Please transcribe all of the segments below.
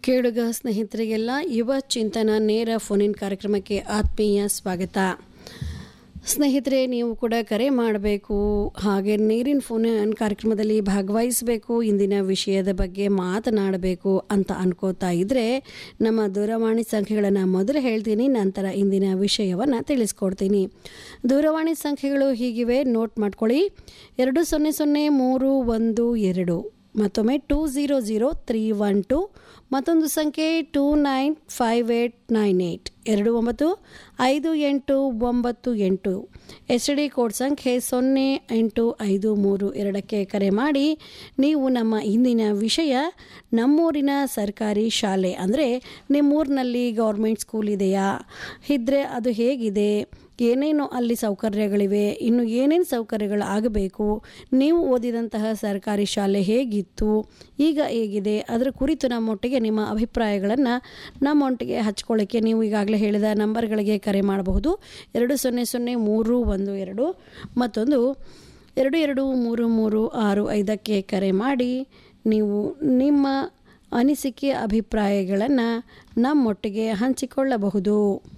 ಕೇಳುಗ ಸ್ನೇಹಿತರಿಗೆಲ್ಲ ಯುವ ಚಿಂತನ ನೇರ ಫೋನಿನ್ ಕಾರ್ಯಕ್ರಮಕ್ಕೆ ಆತ್ಮೀಯ ಸ್ವಾಗತ ಸ್ನೇಹಿತರೆ ನೀವು ಕೂಡ ಕರೆ ಮಾಡಬೇಕು ಹಾಗೆ ನೀರಿನ ಫೋನ್ ಕಾರ್ಯಕ್ರಮದಲ್ಲಿ ಭಾಗವಹಿಸಬೇಕು ಇಂದಿನ ವಿಷಯದ ಬಗ್ಗೆ ಮಾತನಾಡಬೇಕು ಅಂತ ಅನ್ಕೋತಾ ಇದ್ದರೆ ನಮ್ಮ ದೂರವಾಣಿ ಸಂಖ್ಯೆಗಳನ್ನು ಮೊದಲು ಹೇಳ್ತೀನಿ ನಂತರ ಇಂದಿನ ವಿಷಯವನ್ನು ತಿಳಿಸ್ಕೊಡ್ತೀನಿ ದೂರವಾಣಿ ಸಂಖ್ಯೆಗಳು ಹೀಗಿವೆ ನೋಟ್ ಮಾಡ್ಕೊಳ್ಳಿ ಎರಡು ಸೊನ್ನೆ ಸೊನ್ನೆ ಮೂರು ಒಂದು ಎರಡು ಮತ್ತೊಮ್ಮೆ two zero zero three one two ಮತ್ತೊಂದು ಸಂಖ್ಯೆ two nine five eight nine eight ಎರಡು ಒಂಬತ್ತು ಐದು ಎಂಟು ಒಂಬತ್ತು ಎಂಟು ಎಸ್ ಡಿ ಕೋಡ್ ಸಂಖ್ಯೆ ಸೊನ್ನೆ ಎಂಟು ಐದು ಮೂರು ಎರಡಕ್ಕೆ ಕರೆ ಮಾಡಿ ನೀವು ನಮ್ಮ ಇಂದಿನ ವಿಷಯ ನಮ್ಮೂರಿನ ಸರ್ಕಾರಿ ಶಾಲೆ ಅಂದರೆ ನಿಮ್ಮೂರಿನಲ್ಲಿ ಗೌರ್ಮೆಂಟ್ ಸ್ಕೂಲ್ ಇದೆಯಾ ಇದ್ದರೆ ಅದು ಹೇಗಿದೆ ಏನೇನು ಅಲ್ಲಿ ಸೌಕರ್ಯಗಳಿವೆ ಇನ್ನು ಏನೇನು ಸೌಕರ್ಯಗಳು ಆಗಬೇಕು ನೀವು ಓದಿದಂತಹ ಸರ್ಕಾರಿ ಶಾಲೆ ಹೇಗಿತ್ತು ಈಗ ಹೇಗಿದೆ ಅದರ ಕುರಿತು ನಮ್ಮೊಟ್ಟಿಗೆ ನಿಮ್ಮ ಅಭಿಪ್ರಾಯಗಳನ್ನು ನಮ್ಮೊಟ್ಟಿಗೆ ಹಚ್ಕೊಳ್ಳೋಕ್ಕೆ ನೀವು ಈಗಾಗಲೇ ಹೇಳಿದ ನಂಬರ್ಗಳಿಗೆ ಕರೆ ಮಾಡಬಹುದು ಎರಡು ಸೊನ್ನೆ ಸೊನ್ನೆ ಮೂರು ಒಂದು ಎರಡು ಮತ್ತೊಂದು ಎರಡು ಎರಡು ಮೂರು ಮೂರು ಆರು ಐದಕ್ಕೆ ಕರೆ ಮಾಡಿ ನೀವು ನಿಮ್ಮ ಅನಿಸಿಕೆ ಅಭಿಪ್ರಾಯಗಳನ್ನು ನಮ್ಮೊಟ್ಟಿಗೆ ಹಂಚಿಕೊಳ್ಳಬಹುದು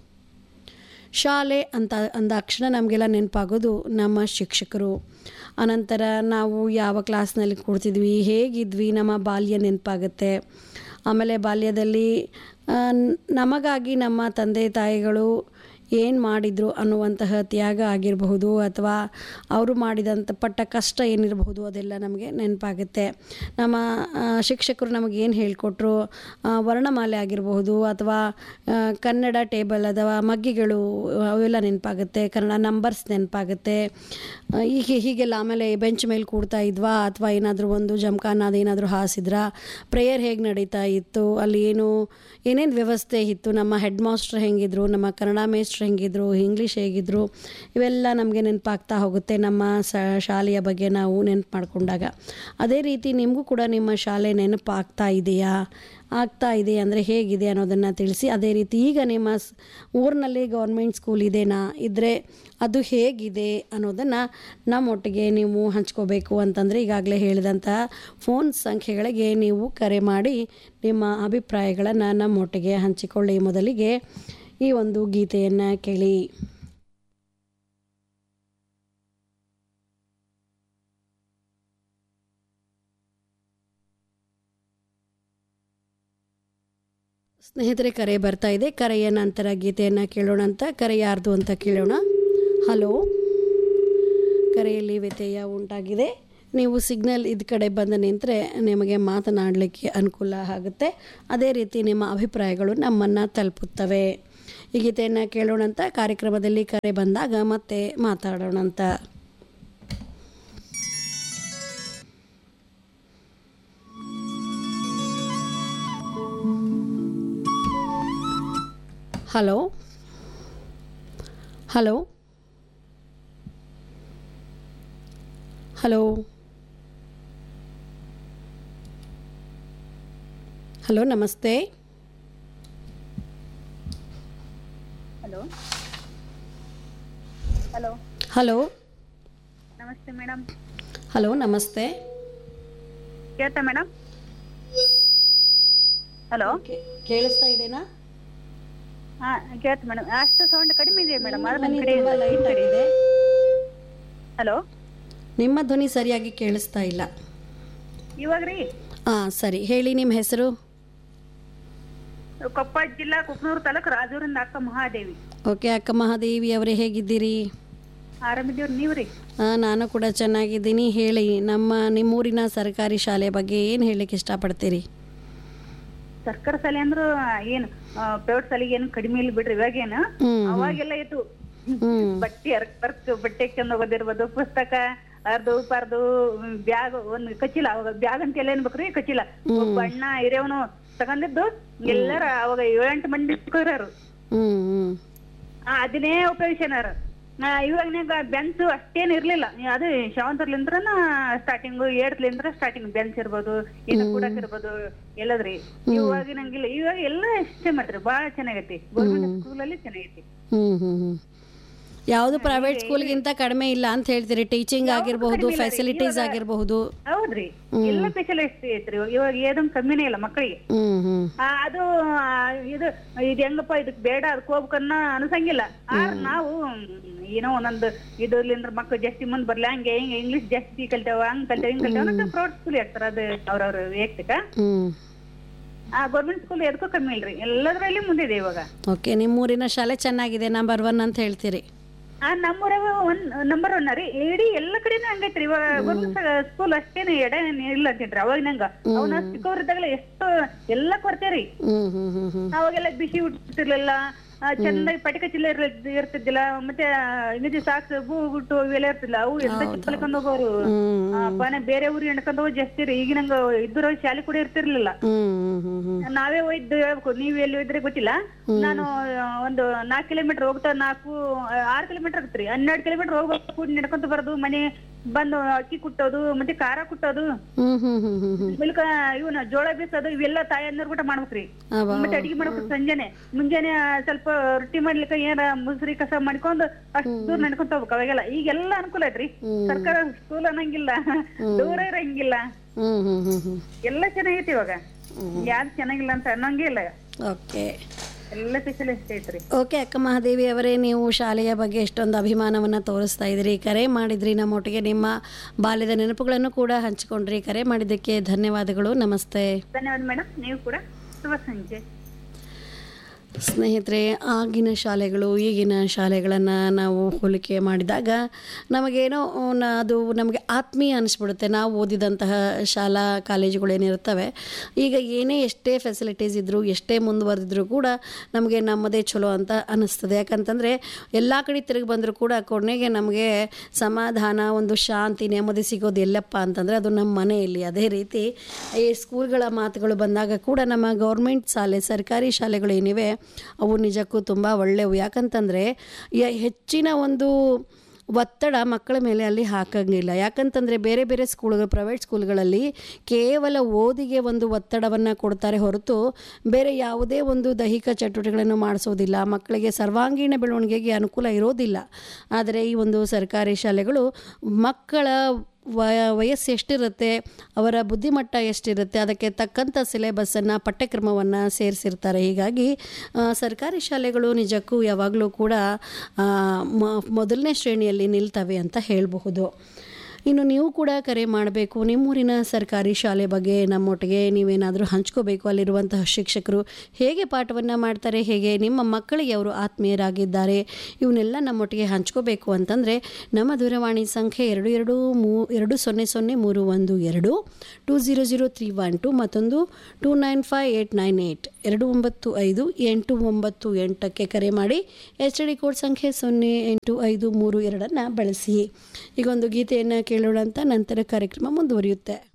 ಶಾಲೆ ಅಂತ ಅಂದಾಕ್ಷಣ ನಮಗೆಲ್ಲ ನೆನಪಾಗೋದು ನಮ್ಮ ಶಿಕ್ಷಕರು ಅನಂತರ ನಾವು ಯಾವ ಕ್ಲಾಸ್ನಲ್ಲಿ ಕೂಡ್ತಿದ್ವಿ ಹೇಗಿದ್ವಿ ನಮ್ಮ ಬಾಲ್ಯ ನೆನಪಾಗುತ್ತೆ ಆಮೇಲೆ ಬಾಲ್ಯದಲ್ಲಿ ನಮಗಾಗಿ ನಮ್ಮ ತಂದೆ ತಾಯಿಗಳು ಏನು ಮಾಡಿದರು ಅನ್ನುವಂತಹ ತ್ಯಾಗ ಆಗಿರಬಹುದು ಅಥವಾ ಅವರು ಮಾಡಿದಂಥ ಪಟ್ಟ ಕಷ್ಟ ಏನಿರಬಹುದು ಅದೆಲ್ಲ ನಮಗೆ ನೆನಪಾಗುತ್ತೆ ನಮ್ಮ ಶಿಕ್ಷಕರು ನಮಗೆ ಏನು ಹೇಳಿಕೊಟ್ರು ವರ್ಣಮಾಲೆ ಆಗಿರಬಹುದು ಅಥವಾ ಕನ್ನಡ ಟೇಬಲ್ ಅಥವಾ ಮಗ್ಗಿಗಳು ಅವೆಲ್ಲ ನೆನಪಾಗುತ್ತೆ ಕನ್ನಡ ನಂಬರ್ಸ್ ನೆನಪಾಗುತ್ತೆ ಹೀಗೆ ಹೀಗೆಲ್ಲ ಆಮೇಲೆ ಬೆಂಚ್ ಮೇಲೆ ಕೂಡ್ತಾ ಇದ್ವಾ ಅಥವಾ ಏನಾದರೂ ಒಂದು ಜಮ್ಖಾನ ಅದೇನಾದರೂ ಹಾಸಿದ್ರಾ ಪ್ರೇಯರ್ ಹೇಗೆ ನಡೀತಾ ಇತ್ತು ಅಲ್ಲಿ ಏನು ಏನೇನು ವ್ಯವಸ್ಥೆ ಇತ್ತು ನಮ್ಮ ಹೆಡ್ ಮಾಸ್ಟರ್ ಹೆಂಗಿದ್ರು ನಮ್ಮ ಕನ್ನಡ ಮೇಸ್ಟ್ರ್ ಹೆಂಗಿದ್ರು ಇಂಗ್ಲೀಷ್ ಹೇಗಿದ್ರು ಇವೆಲ್ಲ ನಮಗೆ ನೆನಪಾಗ್ತಾ ಹೋಗುತ್ತೆ ನಮ್ಮ ಸ ಶಾಲೆಯ ಬಗ್ಗೆ ನಾವು ನೆನಪು ಮಾಡಿಕೊಂಡಾಗ ಅದೇ ರೀತಿ ನಿಮಗೂ ಕೂಡ ನಿಮ್ಮ ಶಾಲೆ ನೆನಪಾಗ್ತಾ ಇದೆಯಾ ಆಗ್ತಾ ಇದೆ ಅಂದರೆ ಹೇಗಿದೆ ಅನ್ನೋದನ್ನು ತಿಳಿಸಿ ಅದೇ ರೀತಿ ಈಗ ನಿಮ್ಮ ಊರಿನಲ್ಲಿ ಗೌರ್ಮೆಂಟ್ ಸ್ಕೂಲ್ ಇದೆನಾ ಇದ್ದರೆ ಅದು ಹೇಗಿದೆ ಅನ್ನೋದನ್ನು ನಮ್ಮೊಟ್ಟಿಗೆ ನೀವು ಹಂಚ್ಕೋಬೇಕು ಅಂತಂದರೆ ಈಗಾಗಲೇ ಹೇಳಿದಂತಹ ಫೋನ್ ಸಂಖ್ಯೆಗಳಿಗೆ ನೀವು ಕರೆ ಮಾಡಿ ನಿಮ್ಮ ಅಭಿಪ್ರಾಯಗಳನ್ನು ನಮ್ಮೊಟ್ಟಿಗೆ ಹಂಚಿಕೊಳ್ಳಿ ಮೊದಲಿಗೆ ಈ ಒಂದು ಗೀತೆಯನ್ನು ಕೇಳಿ ಸ್ನೇಹಿತರೆ ಕರೆ ಬರ್ತಾ ಇದೆ ಕರೆಯ ನಂತರ ಗೀತೆಯನ್ನು ಕೇಳೋಣ ಅಂತ ಕರೆ ಯಾರ್ದು ಅಂತ ಕೇಳೋಣ ಹಲೋ ಕರೆಯಲ್ಲಿ ವ್ಯತ್ಯಯ ಉಂಟಾಗಿದೆ ನೀವು ಸಿಗ್ನಲ್ ಇದ್ ಕಡೆ ಬಂದು ನಿಂತರೆ ನಿಮಗೆ ಮಾತನಾಡಲಿಕ್ಕೆ ಅನುಕೂಲ ಆಗುತ್ತೆ ಅದೇ ರೀತಿ ನಿಮ್ಮ ಅಭಿಪ್ರಾಯಗಳು ನಮ್ಮನ್ನು ತಲುಪುತ್ತವೆ ಈ ಗೀತೆಯನ್ನು ಕೇಳೋಣಂತ ಕಾರ್ಯಕ್ರಮದಲ್ಲಿ ಕರೆ ಬಂದಾಗ ಮತ್ತೆ ಮಾತಾಡೋಣಂತ ಹಲೋ ಹಲೋ ಹಲೋ ಹಲೋ ನಮಸ್ತೆ ಹಲೋ ಹಲೋ ಹಲೋ ನಮಸ್ತೆ ಮೇಡಮ್ ಹಲೋ ನಮಸ್ತೆ ಕೇಳ್ತಾ ಮೇಡಮ್ ಹಲೋ ಕೇಳಿಸ್ತಾ ಇದೆನಾ ಹಾ ಕೇಳ್ತಾ ಮೇಡಮ್ ಅಷ್ಟು ಸೌಂಡ್ ಕಡಿಮೆ ಇದೆ ಮೇಡಮ್ ಅದು ಧ್ವನಿ ನಮ್ಮ ಕಡೆ ತುಂಬ ಲೈಟ್ ಆಗಿದೆ ಹಲೋ ನಿಮ್ಮ ಧ್ವನಿ ಸರಿಯಾಗಿ ಕೇಳಿಸ್ತಾ ಇಲ್ಲ ಇವಾಗ ರೀ ಹಾಂ ಸರಿ ಹೇಳಿ ನಿಮ್ಮ ಹೆಸರು ಕೊಪ್ಪಳ ಜಿಲ್ಲಾ ಕುಕ್ನೂರು ತಾಲೂಕು ರಾಜೂರಿಂದ ಅಕ್ಕ ಮಹಾದೇವಿ ಓಕೆ ಅಕ್ಕ ಮಹಾದೇವಿ ಅವರೇ ಹೇಗಿದ್ದೀರಿ ಆರಾಮಿದ್ದೀವ್ರಿ ನೀವು ರೀ ಆ, ನಾನು ಕೂಡ ಚೆನ್ನಾಗಿದ್ದೀನಿ ಹೇಳಿ ನಮ್ಮ ನಿಮ್ಮೂರಿನ ಸರ್ಕಾರಿ ಶಾಲೆ ಬಗ್ಗೆ ಏನು ಹೇಳಲಿಕ್ಕೆ ಇಷ್ಟಪಡ್ತೀರಿ ಸರ್ಕಾರ ಶಾಲೆ ಅಂದ್ರು ಏನು ಪ್ರೈವೇಟ್ ಶಾಲೆಗೆ ಏನು ಕಡಿಮೆ ಇಲ್ಲ ಬಿಡ್ರಿ ಇವಾಗೇನು ಹ್ಮ್, ಅವಾಗೆಲ್ಲ ಇತ್ತು ಹ್ಮ್. ಬಟ್ಟೆ ಅರ್ಕ್ ಬರ್ಕ್ ಬಟ್ಟೆ ಚಂದ ಓದಿರ್ಬೋದು ಪುಸ್ತಕ ಅರ್ದು ಪರ್ದು ಬ್ಯಾಗ್ ಒಂದ್ ಕಚಿಲ ಅವಾಗ ಬ್ಯಾಗ್ ಅಂತ ಎಲ್ಲ ಏನ್ ಬೇಕ್ರಿ ಕಚಿಲ ಬಣ್ಣ ಹಿರಿಯವನು ತಗೊಂಡಿದ್ದು ಎಲ್ಲಾರ ಅವಾಗ ಏಳೆಂಟು ಮಂದಿ ಇರೋರು ಹ್ಞೂ ಹ್ಞೂ ಆ, ಅದನ್ನೇ ಉಪಯೋಗಿಸ್ಯಾರ ಇವಾಗನಾಗ ಬೆಂಚ್ ಅಷ್ಟೇನ್ ಇರ್ಲಿಲ್ಲ ಅದು ಶಾವಂತರ್ಲಿಂದ್ರನ ಸ್ಟಾರ್ಟಿಂಗ್ ಏಡ್ತ್ಲಿಂದ್ರ ಸ್ಟಾರ್ಟಿಂಗ್ ಬೆಂಚ್ ಇರ್ಬೋದು ಏನು ಕೂಡಕ್ ಇರ್ಬೋದು ಎಲ್ಲದ್ರಿ ಇವಾಗಿನಂಗಿಲ್ಲ ಇವಾಗ ಎಲ್ಲ ಎಷ್ಟೇ ಮಾಡ್ರಿ ಬಾಳ ಚೆನ್ನಾಗೈತಿ ಗೌರ್ಮೆಂಟ್ ಸ್ಕೂಲ್ ಅಲ್ಲಿ ಚೆನ್ನಾಗೈತಿ ಹ್ಞೂ ಹ್ಞೂ ಹ್ಞೂ ಯಾವುದು ಪ್ರೈವೇಟ್ ಸ್ಕೂಲ್ಗಿಂತ ಕಡಿಮೆ ಇಲ್ಲ ಅಂತ ಹೇಳ್ತೀರಿ ಟೀಚಿಂಗ್ ಆಗಿರಬಹುದು ಫೆಸಿಲಿಟೀಸ್ ಆಗಿರಬಹುದು ಹೌದ್ರಿ ಎಲ್ಲ ಸ್ಪೆಷಲಿಸ್ಟ್ ಐತ್ರಿ ಇವಾಗ ಏದೊಂದು ಕಮ್ಮಿನೇ ಇಲ್ಲ ಮಕ್ಕಳಿಗೆ ಹ್ಮ್ ಹ್ಮ್ ಆ, ಅದು ಆ, ಇದು ಇದು ಹೆಂಗಪ್ಪ ಇದಕ್ ಬೇಡ ಅದಕ್ಕೆ ಹೋಗ್ಬೇಕನ್ನ ಅನ್ಸಂಗಿಲ್ಲ ಆರ್ ನಾವು ಮ್, ಏನೋ ಒಂದೊಂದು ಇದ್ರಲಿಂದ್ರ ಮಕ್ಕಳು ಜಾಸ್ತಿ ಮುಂದ್ ಬರ್ಲಿ ಹಂಗೆ ಹಿಂಗೆ ಇಂಗ್ಲಿಷ್ ಜಾಸ್ತಿ ಕಲ್ತೇವ ಹಂಗ್ ಕಲ್ತೇವ ಹಿಂಗ್ ಕಲ್ತೇವ ಅನ್ನೋದು ಪ್ರೌಢ ಸ್ಕೂಲ್ ಆಗ್ತಾರ ಅದು ಅವ್ರವ್ರ ವೈಯಕ್ತಿಕ ಹ್ಮ್ ಆ ಗೌರ್ಮೆಂಟ್ ಸ್ಕೂಲ್ ಎದಕ್ಕೂ ಕಮ್ಮಿ ಇಲ್ರಿ ಎಲ್ಲದರಲ್ಲಿ ಮುಂದಿದೆ ಇವಾಗ ಓಕೆ ನಿಮ್ಮೂರಿನ ಶಾಲೆ ಚೆನ್ನಾಗಿದೆ ನಂಬರ್ ಒನ್ ಅಂತ ಹೇಳ್ತೀರಿ ಆ ನಮ್ಮೂರಾಗ ಒಂದ್ ನಂಬರ್ ಒನ್ ರೀ ಇಡೀ ಎಲ್ಲ ಕಡೆನೂ ಹಂಗೈತ್ರಿ ಇವಾಗ ಗೌರ್ಮೆಂಟ್ ಸ್ಕೂಲ್ ಅಷ್ಟೇನೆ ಎಡೆ ಇಲ್ಲ ಅಂತಿದ್ರಿ ಅವಾಗ ನಂಗ ಅವನ ಚಿಕ್ಕವ್ರಿದ್ದಾಗಲೇ ಎಷ್ಟು ಎಲ್ಲ ಕೊಡ್ತೇವ್ರಿ ಹ್ಮ್ ಹ್ಮ್ ಹ್ಮ್ ಹ್ಮ್ ಅವಾಗೆಲ್ಲ ಬಿಸಿ ಊಟ ಆ, ಚಂದಾಗಿ ಪಟಿಕ ಚಿಲ್ಲ ಇರ್ಲ- ಇರ್ತಿದ್ದಿಲ್ಲ ಮತ್ತೆ ನಿಜ ಸಾಕ್ಸ್ ಬೂ ಗುಟ್ಟು ಇವೆಲ್ಲ ಇರ್ತಿಲ್ಲ ಅವು ಎಂತ ಚಿಕ್ಕಲ್ಕೊಂಡ್ ಹೋಗೋರು ಹ್ಮ್ ಆ, ಪಾನ ಬೇರೆ ಊರಿಗೆ ಎಣ್ಕೊಂಡ್ ಹೋಗಿ ಜಾಸ್ತಿ ರೀ ಈಗಿನಂಗ ಇದ್ರ ಶಾಲೆ ಕೂಡ ಇರ್ತಿರ್ಲಿಲ್ಲ ಹ್ಮ್ ಹ್ಮ್ ಹ್ಮ್ ಹ್ಮ್ ನಾವೇ ಒಯ್ದು ಹೇಳ್ಬೇಕು ನೀವ್ ಎಲ್ಲಿ ಇದ್ರೆ ಗೊತ್ತಿಲ್ಲ ನಾನು ಆ, ಒಂದು ನಾಲ್ಕು ಕಿಲೋಮೀಟರ್ ಹೋಗ್ತಾ ನಾಲ್ಕು ಆ, ಆರು ಕಿಲೋಮೀಟರ್ ಆಗತ್ರಿ ಹನ್ನೆರಡು ಕಿಲೋಮೀಟರ್ ಹೋಗ್ಬೇಕು ನಡ್ಕೊಂತ ಬರೋದು ಮನೆ ಬಂದು ಅಕ್ಕಿ ಕುಟ್ಟೋದು ಮತ್ತೆ ಖಾರ ಕುಟ್ಟೋದು ಹ್ಮ್ ಹ್ಮ್ ಹ್ಮ್ ಹ್ಮ್ ಹ್ಮ್ ಮಿಲ್ಕ ಇವನ ಜೋಳ ಬೀಸೋದು ಇವೆಲ್ಲ ತಾಯಂದ್ರ ಊಟ ಮಾಡ್ಬೇಕ್ರಿ ಅವ ಮತ್ತೆ ಅಡಿಗೆ ಮಾಡ್ಬೇಕು ಸಂಜೆನೆ ಮುಂಜಾನೆ ಸ್ವಲ್ಪ ರೊಟ್ಟಿ ಮಾಡ್ಲಿಕ್ಕೆ ಏನಾರ ಮುಸ್ರಿ ಕಸ ಮಾಡ್ಕೊಂಡು ಅಷ್ಟು ದೂರ ನಡ್ಕೊಂತ ಹೋಗ್ಬೇಕು ಅವಾಗೆಲ್ಲ ಈಗೆಲ್ಲ ಅನುಕೂಲ ಐತ್ರಿ ಸರ್ಕಾರ ಸ್ಕೂಲ್ ಅನ್ನಂಗಿಲ್ಲ ದೂರ ಇರಂಗಿಲ್ಲ ಹ್ಮ್ ಹ್ಮ್ ಹ್ಮ್ ಹ್ಮ್ ಎಲ್ಲ ಚೆನ್ನಾಗೈತಿ ಇವಾಗ ಯಾವ್ದು ಚೆನ್ನಾಗಿಲ್ಲ ಅಂತ ಅನ್ನಂಗೇ ಇಲ್ಲ ಓಕೆ ಎಲ್ಲ ಸ್ಪೆಷಲಿಸ್ಟ್ ಐತ್ರಿ ಓಕೆ ಅಕ್ಕ ಮಹಾದೇವಿ ಅವರೇ ನೀವು ಶಾಲೆಯ ಬಗ್ಗೆ ಎಷ್ಟೊಂದು ಅಭಿಮಾನವನ್ನು ತೋರಿಸ್ತಾ ಇದ್ರಿ ಕರೆ ಮಾಡಿದ್ರಿ ನಮ್ಮೊಟ್ಟಿಗೆ ನಿಮ್ಮ ಬಾಲ್ಯದ ನೆನಪುಗಳನ್ನು ಕೂಡ ಹಂಚಿಕೊಂಡ್ರಿ ಕರೆ ಮಾಡಿದ್ದಕ್ಕೆ ಧನ್ಯವಾದಗಳು ನಮಸ್ತೆ ಧನ್ಯವಾದ ಮೇಡಮ್ ನೀವು ಕೂಡ ಶುಭ ಸಂಜೆ ಸ್ನೇಹಿತರೆ ಆಗಿನ ಶಾಲೆಗಳು ಈಗಿನ ಶಾಲೆಗಳನ್ನು ನಾವು ಹೋಲಿಕೆ ಮಾಡಿದಾಗ ನಮಗೇನೋ ನ- ಅದು ನಮಗೆ ಆತ್ಮೀಯ ಅನಿಸ್ಬಿಡುತ್ತೆ ನಾವು ಓದಿದಂತಹ ಶಾಲಾ ಕಾಲೇಜುಗಳೇನಿರ್ತವೆ ಈಗ ಏನೇ ಎಷ್ಟೇ ಫೆಸಿಲಿಟೀಸ್ ಇದ್ದರೂ ಎಷ್ಟೇ ಮುಂದುವರೆದಿದ್ರು ಕೂಡ ನಮಗೆ ನಮ್ಮದೇ ಚಲೋ ಅಂತ ಅನ್ನಿಸ್ತದೆ ಯಾಕಂತಂದರೆ ಎಲ್ಲ ಕಡೆ ತಿರುಗಿ ಬಂದರೂ ಕೂಡ ಕೊನೆಗೆ ನಮಗೆ ಸಮಾಧಾನ ಒಂದು ಶಾಂತಿ ನೆಮ್ಮದಿ ಸಿಗೋದು ಎಲ್ಲಪ್ಪ ಅಂತಂದರೆ ಅದು ನಮ್ಮ ಮನೆಯಲ್ಲಿ ಅದೇ ರೀತಿ ಈ ಸ್ಕೂಲ್ಗಳ ಮಾತುಗಳು ಬಂದಾಗ ಕೂಡ ನಮ್ಮ ಗೌರ್ಮೆಂಟ್ ಶಾಲೆ ಸರ್ಕಾರಿ ಶಾಲೆಗಳು ಏನಿವೆ ಅವು ನಿಜಕ್ಕೂ ತುಂಬ ಒಳ್ಳೆಯವು ಯಾಕಂತಂದರೆ ಯ- ಹೆಚ್ಚಿನ ಒಂದು ಒತ್ತಡ ಮಕ್ಕಳ ಮೇಲೆ ಅಲ್ಲಿ ಹಾಕಂಗಿಲ್ಲ ಯಾಕಂತಂದರೆ ಬೇರೆ ಬೇರೆ ಸ್ಕೂಲ್ಗಳು ಪ್ರೈವೇಟ್ ಸ್ಕೂಲ್ಗಳಲ್ಲಿ ಕೇವಲ ಓದಿಗೆ ಒಂದು ಒತ್ತಡವನ್ನು ಕೊಡ್ತಾರೆ ಹೊರತು ಬೇರೆ ಯಾವುದೇ ಒಂದು ದೈಹಿಕ ಚಟುವಟಿಕೆಗಳನ್ನು ಮಾಡಿಸೋದಿಲ್ಲ ಮಕ್ಕಳಿಗೆ ಸರ್ವಾಂಗೀಣ ಬೆಳವಣಿಗೆಗೆ ಅನುಕೂಲ ಇರೋದಿಲ್ಲ ಆದರೆ ಈ ಒಂದು ಸರ್ಕಾರಿ ಶಾಲೆಗಳು ಮಕ್ಕಳ ವಯ ವಯಸ್ಸು ಎಷ್ಟಿರುತ್ತೆ ಅವರ ಬುದ್ಧಿಮಟ್ಟ ಎಷ್ಟಿರುತ್ತೆ ಅದಕ್ಕೆ ತಕ್ಕಂಥ ಸಿಲೆಬಸ್ಸನ್ನು ಪಠ್ಯಕ್ರಮವನ್ನು ಸೇರಿಸಿರ್ತಾರೆ ಹೀಗಾಗಿ ಆ, ಸರ್ಕಾರಿ ಶಾಲೆಗಳು ನಿಜಕ್ಕೂ ಯಾವಾಗಲೂ ಕೂಡ ಆ, ಮ- ಮೊದಲನೇ ಶ್ರೇಣಿಯಲ್ಲಿ ನಿಲ್ತವೆ ಅಂತ ಹೇಳಬಹುದು ಇನ್ನು ನೀವು ಕೂಡ ಕರೆ ಮಾಡಬೇಕು ನಿಮ್ಮೂರಿನ ಸರ್ಕಾರಿ ಶಾಲೆ ಬಗ್ಗೆ ನಮ್ಮೊಟ್ಟಿಗೆ ನೀವೇನಾದರೂ ಹಂಚ್ಕೋಬೇಕು ಅಲ್ಲಿರುವಂತಹ ಶಿಕ್ಷಕರು ಹೇಗೆ ಪಾಠವನ್ನು ಮಾಡ್ತಾರೆ ಹೇಗೆ ನಿಮ್ಮ ಮಕ್ಕಳಿಗೆ ಅವರು ಆತ್ಮೀಯರಾಗಿದ್ದಾರೆ ಇವನ್ನೆಲ್ಲ ನಮ್ಮೊಟ್ಟಿಗೆ ಹಂಚ್ಕೋಬೇಕು ಅಂತಂದರೆ ನಮ್ಮ ದೂರವಾಣಿ ಸಂಖ್ಯೆ ಎರಡು ಎರಡು ಮೂ ಎರಡು ಸೊನ್ನೆ ಸೊನ್ನೆ ಮೂರು ಒಂದು ಎರಡು two zero zero three one two ಮತ್ತೊಂದು two nine five eight nine eight ಎರಡು ಒಂಬತ್ತು ಐದು ಎಂಟು ಒಂಬತ್ತು ಎಂಟಕ್ಕೆ ಕರೆ ಮಾಡಿ ಎಚ್ ಡಿ ಕೋಡ್ ಸಂಖ್ಯೆ ಸೊನ್ನೆ ಎಂಟು ಐದು ಮೂರು ಎರಡನ್ನು ಬಳಸಿ ಈಗ ಒಂದು ಗೀತೆಯನ್ನು ಕೇಳೋಣ ಅಂತ ನಂತರ ಕಾರ್ಯಕ್ರಮ ಮುಂದುವರಿಯುತ್ತೆ